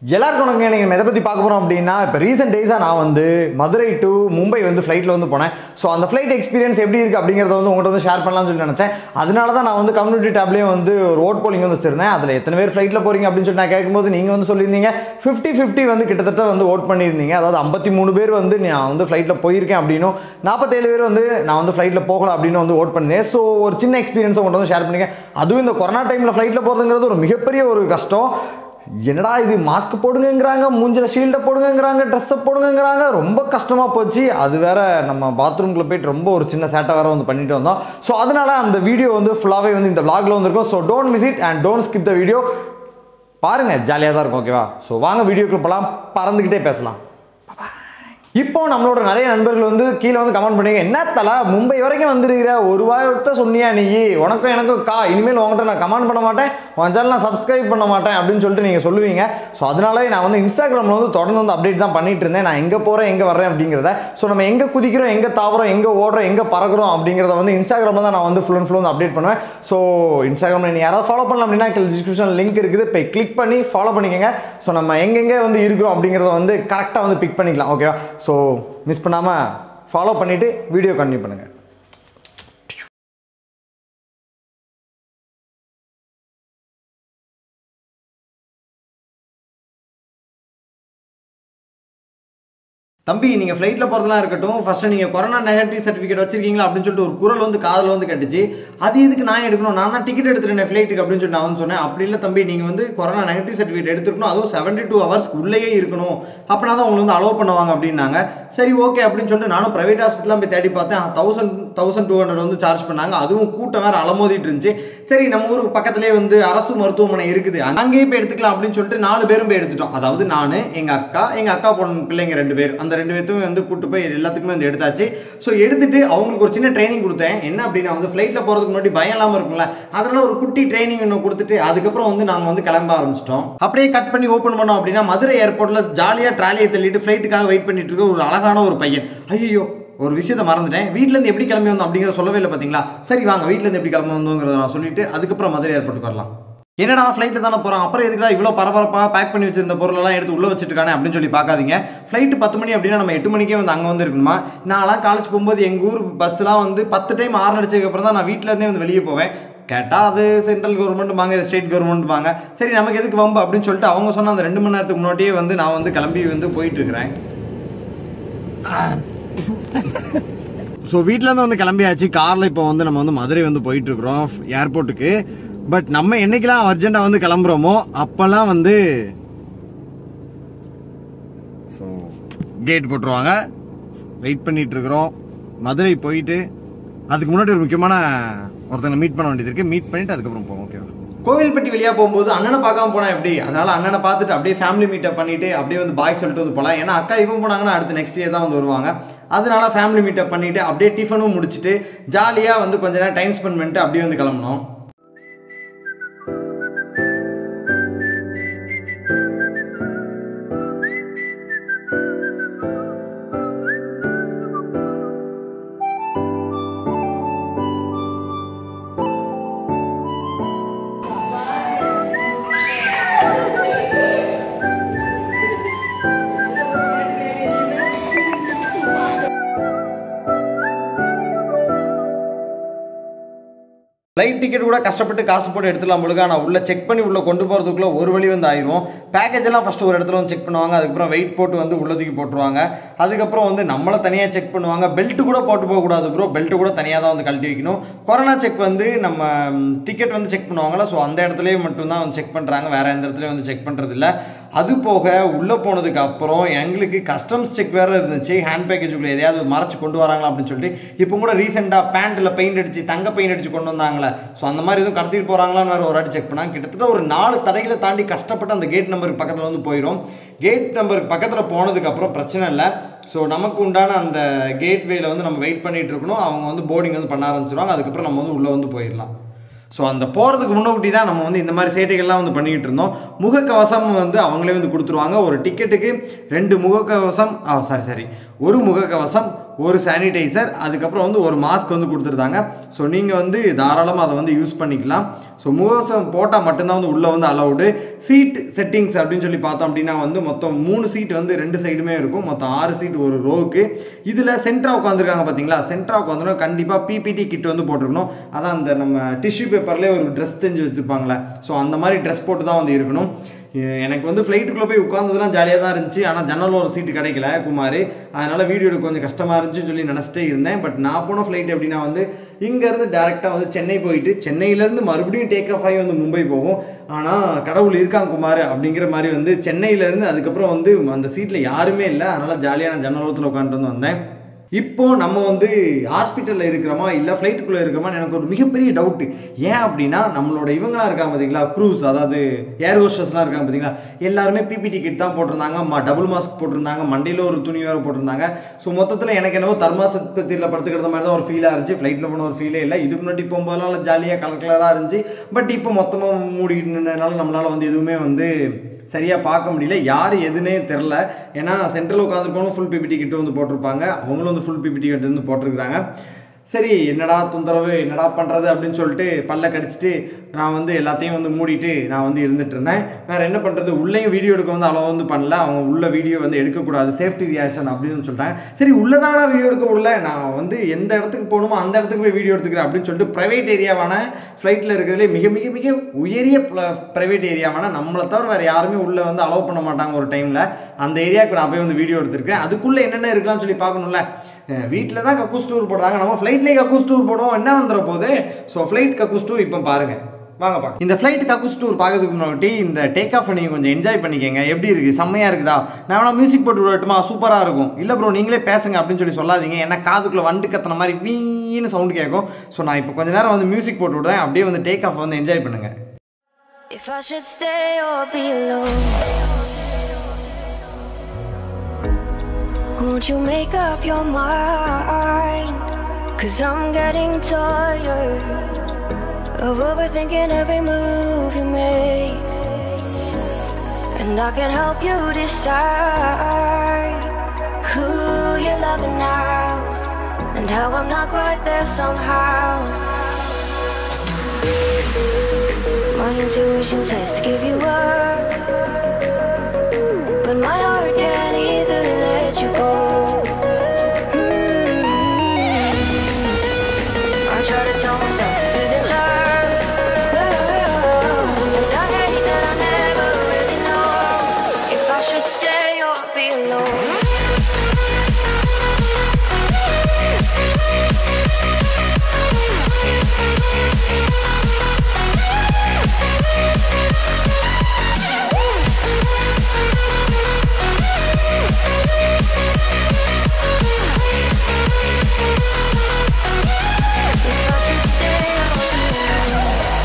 எல்லாருக்கும் வணக்கம் நீங்கள் எதை பற்றி பார்க்க போகிறோம் அப்படின்னா இப்போ ரீசெண்ட் டேஸாக நான் வந்து மதுரை டு மும்பை வந்து ஃப்ளைட்டில் வந்து போனேன் ஸோ அந்த ஃப்ளைட் எக்ஸ்பீரியன்ஸ் எப்படி இருக்குது அப்படிங்கிறத வந்து உங்கள்கிட்ட வந்து ஷேர் பண்ணலாம்னு சொல்லி நினச்சேன் அதனால தான் நான் வந்து கம்யூனிட்டி டேப்லேயும் வந்து ஒரு ஓட் போலிங் வந்து வச்சிருந்தேன் அதில் எத்தனை பேர் ஃப்ளைட்டில் போகிறீங்க அப்படின்னு சொல்லி நான் கேட்கும்போது நீங்கள் வந்து சொல்லியிருந்தீங்க ஃபிஃப்டி ஃபிஃப்டி வந்து கிட்டத்தட்ட வந்து ஓட் பண்ணியிருந்தீங்க அதாவது ஐம்பத்தி மூணு பேர் வந்து நான் வந்து ஃப்ளைட்டில் போயிருக்கேன் அப்படின்னும் நாற்பத்தேழு பேர் வந்து நான் வந்து ஃப்ளைட்டில் போகல அப்படின்னு வந்து ஓட் பண்ணியிருந்தேன் ஸோ ஒரு சின்ன எக்ஸ்பீரியன்ஸ் உங்கள்கிட்ட வந்து ஷேர் பண்ணிக்கேன் அதுவும் இந்த கொரோனா டைமில் ஃப்ளைட்டில் போகிறதுங்கிறது ஒரு மிகப்பெரிய ஒரு கஷ்டம் என்னடா இது மாஸ்க் போடுங்கங்கிறாங்க மூஞ்சில ஷீல்டை போடுங்கங்கிறாங்க ட்ரெஸ்ஸை போடுங்கங்கிறாங்க ரொம்ப கஷ்டமாக போச்சு அது வேற நம்ம பாத்ரூம்குள்ளே போயிட்டு ரொம்ப ஒரு சின்ன சேட்டை வேற வந்து பண்ணிட்டு வந்தோம் ஸோ அதனால அந்த வீடியோ வந்து ஃபுல்லாகவே வந்து இந்த vlogல வந்திருக்கும் so don't miss it and don't skip the video பாருங்க ஜாலியாக தான் இருக்கும் ஓகேவா ஸோ வாங்க வீடியோக்குள்ள போகலாம் பறந்துக்கிட்டே பேசலாம் இப்போ நம்மளோட நிறைய நண்பர்கள் வந்து கீழே வந்து கமெண்ட் பண்ணுங்க என்ன தலா மும்பை வரைக்கும் வந்துருக்கிற ஒரு வாரத்தை சொன்னியா நீ உனக்கும் எனக்கும் கா இனிமேல் உங்கள்கிட்ட நான் கமெண்ட் பண்ண மாட்டேன் உன் சேனல் நான் சப்ஸ்கிரைப் பண்ண மாட்டேன் அப்படின்னு சொல்லிட்டு நீங்கள் சொல்லுவீங்க ஸோ அதனால நான் வந்து இன்ஸ்டாகிராமில் வந்து தொடர்ந்து வந்து அப்டேட் தான் பண்ணிட்டு இருந்தேன் நான் எங்கே போகிறேன் எங்கே வர்றேன் அப்படிங்கிறத ஸோ நம்ம எங்கே குதிக்கிறோம் எங்கே தாவறோம் எங்கே ஓடுறோம் எங்கே பறக்கிறோம் அப்படிங்கிறத வந்து இன்ஸ்டாகிராமில் தான் நான் வந்து ஃபுல் அண்ட் ஃபுல் வந்து அப்டேட் பண்ணுவேன் ஸோ இன்ஸ்டாகிராமில் நீ யாராவது ஃபாலோ பண்ணலாம் அப்படின்னா டிஸ்கிரிப்ஷன் லிங்க் இருக்குது இப்போ கிளிக் பண்ணி ஃபாலோ பண்ணிக்கோங்க ஸோ நம்ம எங்கெங்கே வந்து இருக்கிறோம் அப்படிங்கிறத வந்து கரெக்டாக வந்து பிக் பண்ணிக்கலாம் ஓகேவா ஸோ மிஸ் பண்ணாமல் ஃபாலோ பண்ணிவிட்டு வீடியோ கண்டினியூ பண்ணுங்கள் தம்பி நீங்கள் ஃப்ளைட்டில் போகிறதுலாம் இருக்கட்டும் ஃபஸ்ட்டு நீங்கள் கொரோனா நெகட்டிவ் சர்டிஃபிகேட் வச்சிருக்கீங்களா அப்படின்னு சொல்லிட்டு ஒரு குரல் வந்து காதில் வந்து கட்டுச்சு அது இதுக்கு நான் எடுக்கணும் நான் தான் டிக்கெட் எடுத்துருந்தேன் ஃப்ளைட்டுக்கு அப்படின்னு சொல்லி நான் வந்து சொன்னேன் அப்படி இல்லை தம்பி நீங்கள் வந்து கொரோனா நெகட்டிவ் சர்டிஃபிகேட் எடுத்துருக்கணும் அதுவும் செவன்ட்டி டூ ஹவர்ஸ்க்கு உள்ளேயே இருக்கணும் அப்படின்னா தான் உங்களை வந்து அலோவ் பண்ணுவாங்க அப்படின்னாங்க சரி ஓகே அப்படின்னு சொல்லிட்டு நானும் ப்ரைவேட் ஹாஸ்பிட்டலாம் போய் தேடி பார்த்தேன் தௌசண்ட் தௌசண்ட் டூ ஹண்ட்ரட் வந்து சார்ஜ் பண்ணாங்க அதுவும் கூட்டம் வேறு அலமோதிட்டு இருந்துச்சு சரி நம்ம ஊருக்கு பக்கத்துலேயே வந்து அரசு மருத்துவமனை இருக்குது அங்கேயே போய் எடுத்துக்கலாம் அப்படின்னு சொல்லிட்டு நாலு பேரும் போய் எடுத்துட்டோம் அதாவது நான் எங்கள் அக்கா எங்கள் அக்கா பொண்ணு பிள்ளைங்க ரெண்டு பேர் அந்த ரெண்டு பேர்த்தும் வந்து கூட்டு போய் எல்லாத்துக்குமே வந்து எடுத்தாச்சு ஸோ எடுத்துட்டு அவங்களுக்கு ஒரு சின்ன ட்ரைனிங் கொடுத்தேன் என்ன அப்படின்னா வந்து ஃப்ளைட்டில் போகிறதுக்கு முன்னாடி பயம் இல்லாமல் இருக்கும்ல அதனால ஒரு குட்டி ட்ரைனிங் ஒன்று கொடுத்துட்டு அதுக்கப்புறம் வந்து நாங்கள் வந்து கிளம்ப ஆரம்பிச்சிட்டோம் அப்படியே கட் பண்ணி ஓப்பன் பண்ணோம் அப்படின்னா மதுரை ஏர்போர்ட்டில் ஜாலியாக ட்ராலியை தள்ளிட்டு ஃப்ளைட்டுக்காக வெயிட் பண்ணிட்டு இருக்க ஒரு அழகான ஒரு பையன் ஐயோ ஒரு விஷயத்தை மறந்துட்டேன் வீட்டிலேருந்து எப்படி கிளம்பி வந்தோம் அப்படிங்கிற சொல்லவே இல்லை பார்த்தீங்களா சரி வாங்க வீட்டிலேருந்து எப்படி கிளம்பி வந்தோங்கிறத நான் சொல்லிட்டு அதுக்கப்புறம் மதுரை ஏர்போர்ட்டுக்கு வரலாம் என்னடா ஃப்ளைட்டில் தானே போகிறோம் அப்புறம் எதுக்குடா இவ்வளோ பரபரப்பாக பேக் பண்ணி வச்சிருந்த பொருளெல்லாம் எடுத்து உள்ளே வச்சுட்டுருக்கானே அப்படின்னு சொல்லி பார்க்காதீங்க ஃப்ளைட்டு பத்து மணி அப்படின்னா நம்ம எட்டு மணிக்கே வந்து அங்கே வந்து இருக்கணுமா நான்லாம் காலேஜ் போகும்போது எங்கள் ஊர் பஸ்ஸெலாம் வந்து பத்து டைம் ஆறு அடிச்சதுக்கப்புறம் தான் நான் வீட்டிலேருந்தே வந்து வெளியே போவேன் கேட்டால் அது சென்ட்ரல் கவர்மெண்ட் வாங்க இது ஸ்டேட் கவர்மெண்ட் வாங்க சரி நமக்கு எதுக்கு வம்பு அப்படின்னு சொல்லிட்டு அவங்க சொன்ன அந்த ரெண்டு மணி நேரத்துக்கு முன்னாடியே வந்து நான் வந்து கிளம்பி வந்து போயிட்டு இருக்கிறேன் ஸோ வீட்டிலேருந்து வந்து கிளம்பியாச்சு காரில் இப்போ வந்து நம்ம வந்து மதுரை வந்து போயிட்டு இருக்கிறோம் ஏர்போர்ட்டுக்கு பட் நம்ம என்னைக்கெல்லாம் அர்ஜென்ட்டாக வந்து கிளம்புறோமோ அப்போல்லாம் வந்து ஸோ கேட் போட்டுருவாங்க வெயிட் பண்ணிட்டு இருக்கிறோம் மதுரை போயிட்டு அதுக்கு முன்னாடி ஒரு முக்கியமான ஒருத்தங்களை மீட் பண்ண வேண்டியது இருக்கு மீட் பண்ணிட்டு அதுக்கப்புறம் போவோம் ஓகேவா கோவில்பட்டி வழியாக போகும்போது அண்ணனை பார்க்காம போனால் எப்படி அதனால அண்ணனை பார்த்துட்டு அப்படியே ஃபேமிலி மீட்டப் பண்ணிட்டு அப்படியே வந்து பாய் சொல்லிட்டு வந்து போகலாம் ஏன்னா அக்கா இப்போ போனாங்கன்னா அடுத்து நெக்ஸ்ட் இயர் தான் வந்து வருவாங்க அதனால ஃபேமிலி மீட்டப் பண்ணிட்டு அப்படியே டிஃபனும் முடிச்சுட்டு ஜாலியாக வந்து கொஞ்ச நேரம் டைம் ஸ்பெண்ட் பண்ணிட்டு அப்படியே வந்து கிளம்பணும் ஃப்ளைட் டிக்கெட் கூட கஷ்டப்பட்டு காசு போட்டு எடுத்துலாம் பொழுது ஆனால் உள்ளே செக் பண்ணி உள்ளே கொண்டு போகிறதுக்குள்ளே ஒரு வழி வந்து ஆயிரும் பேக்கேஜ் எல்லாம் ஃபஸ்ட்டு ஒரு இடத்துல வந்து செக் பண்ணுவாங்க அதுக்கப்புறம் வெயிட் போட்டு வந்து உள்ளதுக்கு போட்டுருவாங்க அதுக்கப்புறம் வந்து நம்மளை தனியாக செக் பண்ணுவாங்க பெல்ட் கூட போட்டு போகக்கூடாது ப்ரோ பெல்ட் கூட தனியாக தான் வந்து கழட்டி வைக்கணும் கொரோனா செக் வந்து நம்ம டிக்கெட் வந்து செக் பண்ணுவாங்கல்ல ஸோ அந்த இடத்துலயே மட்டும்தான் வந்து செக் பண்ணுறாங்க வேறு எந்த இடத்துலையும் வந்து செக் பண்ணுறது இல்லை அது போக உள்ளே போனதுக்கு அப்புறம் எங்களுக்கு கஸ்டம்ஸ் செக் வேறு இருந்துச்சு ஹேண்ட் பேக்கேஜுக்குள்ளே எதையாவது மறைச்சு கொண்டு வராங்களா அப்படின்னு சொல்லிட்டு இப்போ கூட ரீசெண்டாக பேண்ட்டில் பெயிண்ட் அடிச்சு தங்க பெயிண்ட் அடிச்சு கொண்டு வந்தாங்களே ஸோ அந்த மாதிரி எதுவும் கடத்திட்டு போகிறாங்களான்னு வேறு ஒரு வாட்டி செக் பண்ணாங்க கிட்டத்தட்ட ஒரு நாலு தடைகளை தாண்டி கஷ்டப்பட்டு அந்த கேட் நம்பருக்கு பக்கத்தில் வந்து போயிடும் கேட் நம்பருக்கு பக்கத்தில் போனதுக்கப்புறம் பிரச்சனை இல்லை ஸோ நமக்கு உண்டான அந்த கேட்வேல வந்து நம்ம வெயிட் பண்ணிட்டு இருக்கணும் அவங்க வந்து போர்டிங் வந்து பண்ண ஆரம்பிச்சிருவாங்க அதுக்கப்புறம் நம்ம வந்து உள்ளே வந்து போயிடலாம் ஸோ அந்த போகிறதுக்கு முன்னாடி தான் நம்ம வந்து இந்த மாதிரி சேட்டைகள்லாம் வந்து பண்ணிக்கிட்டு இருந்தோம் முகக்கவசம் வந்து அவங்களே வந்து கொடுத்துருவாங்க ஒரு டிக்கெட்டுக்கு ரெண்டு முகக்கவசம் ஆ சாரி சாரி ஒரு முகக்கவசம் ஒரு சானிடைசர் அதுக்கப்புறம் வந்து ஒரு மாஸ்க் வந்து கொடுத்துருந்தாங்க ஸோ நீங்கள் வந்து தாராளமாக அதை வந்து யூஸ் பண்ணிக்கலாம் ஸோ முகவசம் போட்டால் மட்டும்தான் வந்து உள்ளே வந்து அலௌடு சீட் செட்டிங்ஸ் அப்படின்னு சொல்லி பார்த்தோம் அப்படின்னா வந்து மொத்தம் மூணு சீட் வந்து ரெண்டு சைடுமே இருக்கும் மொத்தம் ஆறு சீட் ஒரு ரோவுக்கு இதில் சென்டரா உட்காந்துருக்காங்க பார்த்தீங்களா சென்டரா உட்காந்துரும் கண்டிப்பாக பிபிடி கிட் வந்து போட்டிருக்கணும் அதான் அந்த நம்ம டிஷ்யூ பேப்பர்லேயே ஒரு ட்ரெஸ் தெரிஞ்சு வச்சுருப்பாங்களே ஸோ அந்த மாதிரி ட்ரெஸ் போட்டு தான் வந்து இருக்கணும் எ- எனக்கு வந்து ஃப்ளைட்டுக்குள்ளே போய் உட்காந்ததுலாம் ஜாலியாக தான் இருந்துச்சு ஆனால் ஜன்னல் ஒரு சீட்டு கிடைக்கல குமார் அதனால் வீடியோ எடுக்க கொஞ்சம் கஷ்டமாக இருந்துச்சுன்னு சொல்லி நினச்சிட்டே இருந்தேன் பட் நான் போன ஃப்ளைட் எப்படின்னா வந்து இங்கேருந்து டேரெக்டாக வந்து சென்னை போயிட்டு சென்னையிலேருந்து மறுபடியும் டேக் ஆஃப் ஆகி வந்து மும்பை போகும் ஆனால் கடவுள் இருக்கான் குமார் அப்படிங்கிற மாதிரி வந்து சென்னையிலேருந்து அதுக்கப்புறம் வந்து அந்த சீட்டில் யாருமே இல்லை அதனால் ஜாலியாக நான் ஜன்னலோரத்தில் உட்காந்துட்டு வந்து வந்தேன் இப்போ நம்ம வந்து ஹாஸ்பிட்டலில் இருக்கிறோமா இல்லை ஃப்ளைட்டுக்குள்ளே இருக்கிறோமா எனக்கு ஒரு மிகப்பெரிய டவுட்டு ஏன் அப்படின்னா நம்மளோட இவங்களாம் இருக்காங்க பார்த்தீங்களா க்ரூஸ் அதாவது ஏர் ஹோஸ்டர்ஸ்லாம் இருக்காங்க பார்த்தீங்களா எல்லாருமே பிபி டிக்கெட் தான் போட்டிருந்தாங்க மா டபுள் மாஸ்க் போட்டிருந்தாங்க மண்டையில் ஒரு துணி வேறு போட்டிருந்தாங்க ஸோ மொத்தத்தில் எனக்கு என்னவோ தர்மாசத்திரியில் படுத்துக்கிற மாதிரி தான் ஒரு ஃபீலாக இருந்துச்சு ஃப்ளைட்டில் போன ஒரு ஃபீலே இல்லை இதுக்கு முன்னாடி போகும்போதெல்லாம் ஜாலியாக கலர் கலராக இருந்துச்சு பட் இப்போ மொத்தமாக மூடினால நம்மளால் வந்து எதுவுமே வந்து சரியாக பார்க்க முடியல யார் எதுனே தெரில ஏன்னா சென்ட்ரல் உட்காந்துருக்கவங்க ஃபுல் பிபிடி கிட்ட வந்து போட்டிருப்பாங்க அவங்களும் வந்து ஃபுல் பிபிடி கிட்ட வந்து போட்டிருக்கிறாங்க சரி என்னடா தொந்தரவு என்னடா பண்ணுறது அப்படின்னு சொல்லிட்டு பல்ல கடிச்சிட்டு நான் வந்து எல்லாத்தையும் வந்து மூடிட்டு நான் வந்து இருந்துட்டு இருந்தேன் வேறு என்ன பண்ணுறது உள்ளேயும் வீடியோ எடுக்க வந்து அவ்வளோ வந்து பண்ணல அவங்க உள்ள வீடியோ வந்து எடுக்கக்கூடாது சேஃப்டி ரியாக்ஷன் அப்படின்னு சொல்லிட்டாங்க சரி உள்ளதானா வீடியோ எடுக்க விடல நான் வந்து எந்த இடத்துக்கு போகணுமோ அந்த இடத்துக்கு போய் வீடியோ எடுத்துக்கிறேன் அப்படின்னு சொல்லிட்டு ப்ரைவேட் ஏரியாவான ஃப்ளைட்டில் இருக்கிறதுலே மிக மிக மிக உயரிய ப்ரைவேட் ஏரியாவான நம்மளை தவிர வேறு யாருமே உள்ளே வந்து அலோவ் பண்ண மாட்டாங்க ஒரு டைமில் அந்த ஏரியாவுக்கு நான் போய் வந்து வீடியோ எடுத்திருக்கேன் அதுக்குள்ளே என்னென்ன இருக்கலாம்னு சொல்லி பார்க்கணும்ல வீட்டில் தான் கக்கூஸ் டூர் போடுறாங்க நம்ம ஃப்ளைட்லேயே கக்கூஸ் டூர் போடுவோம் என்ன வந்துட போகுது ஸோ ஃப்ளைட் கக்கூஸ் டூர் இப்போ பாருங்கள் வாங்க பார்க்க இந்த ஃப்ளைட் கக்கூஸ் டூர் பார்க்கறதுக்கு முன்னாடி இந்த டேக் ஆஃப் நீங்கள் கொஞ்சம் என்ஜாய் பண்ணிக்கங்க எப்படி இருக்குது செம்மையாக இருக்குதா நான் வேணா மியூசிக் போட்டு விடட்டுமா சூப்பராக இருக்கும் இல்லை ப்ரோ நீங்களே பேசுங்க அப்படின்னு சொல்லி சொல்லாதீங்க ஏன்னா காதுக்குள்ளே வண்டு கத்துன மாதிரி வீன்னு சவுண்டு கேட்கும் ஸோ நான் இப்போ கொஞ்ச நேரம் வந்து மியூசிக் போட்டு விடுறேன் அப்படியே வந்து டேக் ஆஃப் வந்து என்ஜாய் பண்ணுங்கள் If I should stay or be alone, won't you make up your mind? Cause I'm getting tired of overthinking every move you make. And I can help you decide who you're loving now and how I'm not quite there somehow. My intuition says to give you up, but my heart can't easily let you go. Mm. I try to tell myself this isn't love, and I hate that I never really know if I should stay or be alone. If I should stay or be alone.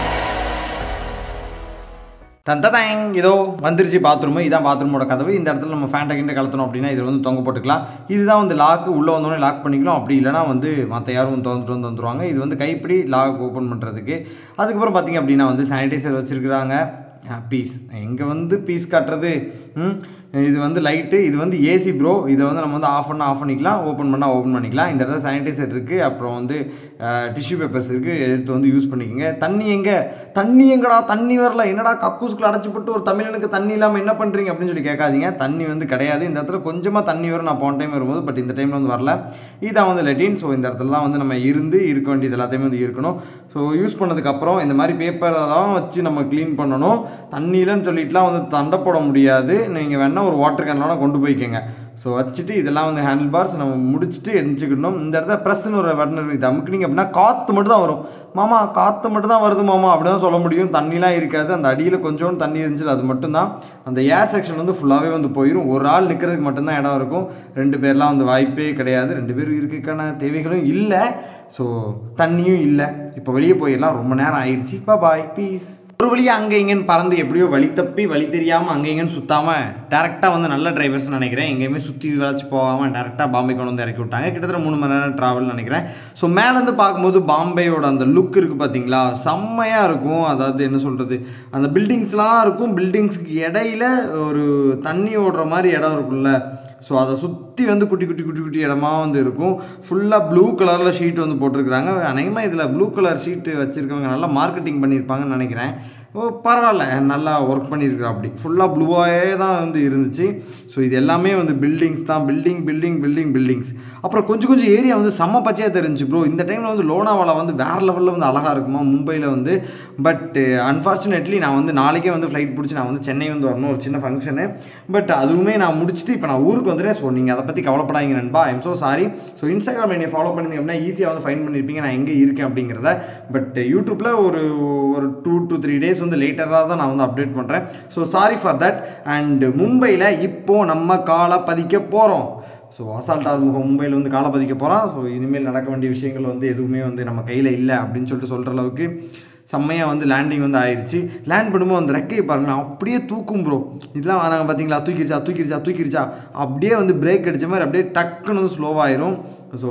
தந்ததாங் இதோ வந்துருச்சு bathroom இதான் பாத்ரூமோட கதவு இந்த இடத்துல நம்ம ஃபேண்டை கிண்ட கலத்தணும் அப்படின்னா இதில் வந்து தொங்க போட்டுக்கலாம் இதுதான் வந்து லாக்கு உள்ளே வந்தோடனே லாக் பண்ணிக்கலாம் அப்படி இல்லைனா வந்து மற்ற யாரும் வந்து திறந்துட்டு வந்து வந்துருவாங்க இது வந்து கைப்பிடி லாக் ஓப்பன் பண்ணுறதுக்கு அதுக்கப்புறம் பார்த்தீங்க அப்படின்னா வந்து சானிடைசர் வச்சுருக்குறாங்க பீஸ் இங்கே வந்து பீஸ் காட்டுறது ம், இது வந்து லைட்டு இது வந்து ஏசி ப்ரோ இதை வந்து நம்ம வந்து ஆஃப் பண்ணால் ஆஃப் பண்ணிக்கலாம் ஓப்பன் பண்ணால் ஓப்பன் பண்ணிக்கலாம் இந்த இடத்துல சானிடைசர் இருக்குது அப்புறம் வந்து டிஷ்யூ பேப்பர்ஸ் இருக்குது எடுத்து வந்து யூஸ் பண்ணிக்கோங்க தண்ணி எங்கே தண்ணி எங்கடா தண்ணி வரல என்னடா கக்கூஸ்குள்ள அடைச்சி போட்டு ஒரு தமிழனுக்கு தண்ணி இல்லாமல் என்ன பண்ணுறீங்க அப்படின்னு சொல்லி கேட்காதீங்க தண்ணி வந்து கிடையாது இந்த இடத்துல கொஞ்சமாக தண்ணி வரும் நான் போன டைம் வரும்போது பட் இந்த டைமில் வந்து வரல இதான் வந்து லெட்டின் ஸோ இந்த இடத்துல தான் வந்து நம்ம இருந்து இருக்க வேண்டியது எல்லாத்தையுமே வந்து இருக்கணும் ஸோ யூஸ் பண்ணதுக்கப்புறம் இந்த மாதிரி பேப்பரை தான் வச்சு நம்ம க்ளீன் பண்ணணும் தண்ணியிலன்னு சொல்லிட்டுலாம் வந்து தண்டை போட முடியாது நீங்கள் வேணால் ஒரு வாட்டர் கேன்லாம் கொண்டு போய்க்கோங்க ஸோ வச்சுட்டு இதெல்லாம் வந்து ஹேண்டில் பார்ஸ் நம்ம முடிச்சுட்டு எரிஞ்சுக்கணும் இந்த இடத்துல ப்ரெஸ்ன்னு ஒரு பட்டன் இது அமுக்குனீங்க அப்படின்னா காற்று மட்டும் தான் வரும் மாமா காற்று மட்டும் தான் வருது மாமா அப்படி தான் சொல்ல முடியும் தண்ணிலாம் இருக்காது அந்த அடியில் கொஞ்சோண்டு தண்ணி இருந்துச்சு அது மட்டும்தான் அந்த ஏர் செக்ஷன் வந்து ஃபுல்லாகவே வந்து போயிடும் ஒரு ஆள் நிற்கிறதுக்கு மட்டும்தான் இடம் இருக்கும் ரெண்டு பேர்லாம் வந்து வாய்ப்பே கிடையாது ரெண்டு பேரும் இருக்கான தேவைகளும் இல்லை ஸோ தண்ணியும் இல்லை இப்போ வெளியே போயிடலாம் ரொம்ப நேரம் ஆயிடுச்சு பாய் பீஸ் ஒரு வழியாக அங்கே இங்கேன்னு பறந்து எப்படியோ வழி தப்பி வழி தெரியாமல் அங்கே இங்கேன்னு சுத்தாமல் டேரெக்டாக வந்து நல்ல டிரைவர்ஸ் நினைக்கிறேன் எங்கேயுமே சுற்றி வளைச்சு போகாமல் டேரெக்டாக பாம்பே கொண்டு வந்து இறக்கி விட்டாங்க கிட்டத்தட்ட மூணு மணி நேரம் ட்ராவல் நினைக்கிறேன் ஸோ மேலேருந்து பார்க்கும்போது பாம்பேயோட அந்த லுக் இருக்குது பார்த்தீங்களா செம்மையாக இருக்கும் அதாவது என்ன சொல்கிறது அந்த பில்டிங்ஸ்லாம் இருக்கும் பில்டிங்ஸ்க்கு இடையில ஒரு தண்ணி ஓடுற மாதிரி இடம் இருக்கும்ல ஸோ அதை சுற்றி வந்து குட்டி குட்டி குட்டி குட்டி இடமா வந்து இருக்கும் ஃபுல்லாக ப்ளூ கலரில் ஷீட் வந்து போட்டிருக்கிறாங்க அநேகமாக இதில் ப்ளூ கலர் ஷீட்டு வச்சுருக்கவங்க நல்லா மார்க்கெட்டிங் பண்ணியிருப்பாங்கன்னு நினைக்கிறேன் ஓ பரவாயில்ல நல்லா ஒர்க் பண்ணியிருக்கிறா அப்படி ஃபுல்லாக ப்ளூவாகவே தான் வந்து இருந்துச்சு ஸோ இது எல்லாமே வந்து பில்டிங்ஸ் தான் பில்டிங் பில்டிங் பில்டிங் பில்டிங்ஸ் அப்புறம் கொஞ்சம் கொஞ்சம் ஏரியா வந்து செம்ம பச்சையாக தெரிஞ்சு ப்ரோ இந்த டைமில் வந்து லோனாவாலா வந்து வேறு லெவலில் வந்து அழகாக இருக்குமா மும்பையில் வந்து பட் அன்ஃபார்ச்சுனேட்லி நான் வந்து நாளைக்கே வந்து ஃப்ளைட் பிடிச்சி நான் வந்து சென்னை வந்து வரணும் ஒரு சின்ன ஃபங்க்ஷனு பட் அதுவுமே நான் முடிச்சுட்டு இப்போ நான் ஊருக்கு வந்துடுறேன் ஸோ நீங்கள் அதை பற்றி கவலைப்படாதீங்க நண்பா I'm so sorry so Instagram என்னை ஃபாலோ பண்ணிங்க அப்படின்னா ஈஸியாக வந்து ஃபைன் பண்ணியிருப்பீங்க நான் எங்கே இருக்கேன் அப்படிங்கிறத பட் யூடியூப்பில் ஒரு ஒரு டூ டு த்ரீ டேஸ் வந்து லேட்டராக தான் நான் வந்து அப்டேட் பண்ணுறேன் so sorry for that and மும்பையில் இப்போது நம்ம காலை பதிக்க போகிறோம் ஸோ அசால்ட் ஆறுமுகம் மும்பையில் வந்து காலை பதிக்க போகிறோம் ஸோ இனிமேல் நடக்க வேண்டிய விஷயங்கள் வந்து எதுவுமே வந்து நம்ம கையில் இல்லை அப்படின்னு சொல்லிட்டு சொல்கிற அளவுக்கு செம்மையாக வந்து லேண்டிங் வந்து ஆயிடுச்சு லேண்ட் பண்ணும்போது அந்த ரெக்கையை பாருங்களேன் அப்படியே தூக்கும் ப்ரோ இதெல்லாம் நாங்கள் பார்த்தீங்களா தூக்கிருச்சா தூக்கிருச்சா தூக்கிருச்சா அப்படியே வந்து பிரேக் அடித்த மாதிரி அப்படியே டக்குன்னு வந்து ஸ்லோவாயிரும் ஸோ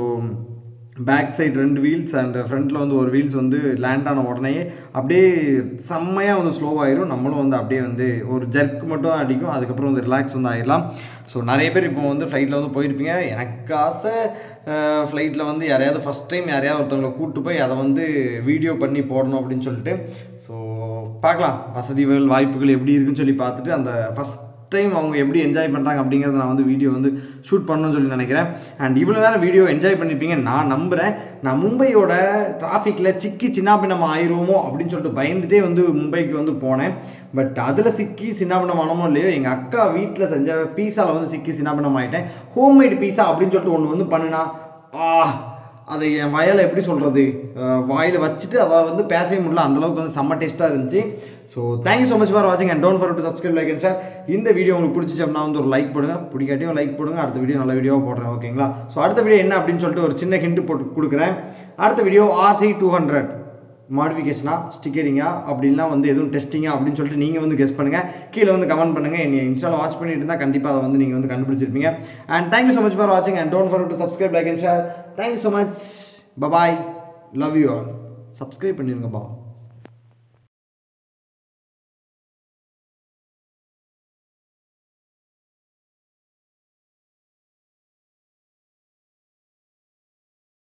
பேக் சைடு ரெண்டு வீல்ஸ் அண்ட் ஃப்ரண்ட்டில் வந்து ஒரு வீல்ஸ் வந்து லேண்ட் ஆன உடனே அப்படியே செம்மையாக வந்து ஸ்லோவாயிரும் நம்மளும் வந்து அப்படியே வந்து ஒரு ஜர்க் மட்டும் அடிக்கும் அதுக்கப்புறம் வந்து ரிலாக்ஸ் வந்து ஆயிடலாம் ஸோ நிறைய பேர் இப்போ வந்து ஃப்ளைட்டில் வந்து போயிருப்பீங்க எனக்கு ஆசை ஃப்ளைட்டில் வந்து யாரையாவது ஃபஸ்ட் டைம் யாரையாவது ஒருத்தவங்களை கூப்பிட்டு போய் அதை வந்து வீடியோ பண்ணி போடணும் அப்படின்னு சொல்லிட்டு ஸோ பார்க்கலாம் வசதிகள் வாய்ப்புகள் எப்படி இருக்குன்னு சொல்லி பார்த்துட்டு அந்த ஃபஸ்ட் டைம் அவங்க எப்படி என்ஜாய் பண்ணுறாங்க அப்படிங்கிறத நான் வந்து வீடியோ வந்து ஷூட் பண்ணணும்னு சொல்லி நினைக்கிறேன் அண்ட் இவ்வளோ நேரம் வீடியோ என்ஜாய் பண்ணியிருப்பீங்க நான் நம்புகிறேன் நான் மும்பையோட டிராஃபிக்கில் சிக்கி சின்னாபின்னமா ஆயிருவோமோ அப்படின்னு சொல்லிட்டு பயந்துட்டே வந்து மும்பைக்கு வந்து போனேன் பட் அதில் சிக்கி சின்னாபின்னமானமோ இல்லையோ எங்கள் அக்கா வீட்டில் செஞ்ச பீஸாவில் வந்து சிக்கி சின்னாபின்னம் ஆகிட்டேன் ஹோம்மேட் பீஸா அப்படின்னு சொல்லிட்டு ஒன்று வந்து பண்ணுனா ஆ அதை என் வயலை எப்படி சொல்கிறது வாயில் வச்சுட்டு அதை வந்து பேசவே முடியல அந்தளவுக்கு வந்து செம்ம டேஸ்ட்டாக இருந்துச்சு so thank you so much for வாட்சிங் and don't forget to subscribe like and share இந்த வீடியோ உங்களுக்கு பிடிச்சிச்சு அப்படின்னா வந்து ஒரு லைக் போடுங்க பிடிக்காட்டியும் லைக் போடுங்க அடுத்த வீடியோ நல்ல வீடியோவாக போடுறேன் ஓகேங்களா ஸோ அடுத்த வீடியோ என்ன அப்படின்னு சொல்லிட்டு ஒரு சின்ன ஹிண்ட் போட்டு கொடுக்குறேன் அடுத்த வீடியோ ஆர்சி டூ ஹண்ட்ரட் மாடிஃபிகேஷனா ஸ்டிக்கரிங்கா அப்படின்னா வந்து எதுவும் டெஸ்டிங்கா அப்படின்னு சொல்லிட்டு நீங்கள் வந்து கெஸ் பண்ணுங்கள் கீழே வந்து கமெண்ட் பண்ணுங்கள் என்னை இன்ஸ்டால் வாட்ச் பண்ணிட்டு இருந்தால் கண்டிப்பாக அதை வந்து நீங்கள் வந்து கண்டுபிடிச்சிருப்பீங்க and thank you so much for வாட்சிங் and don't forget to subscribe like and share thank you so much bye bye love you all subscribe பண்ணிருங்கப்பா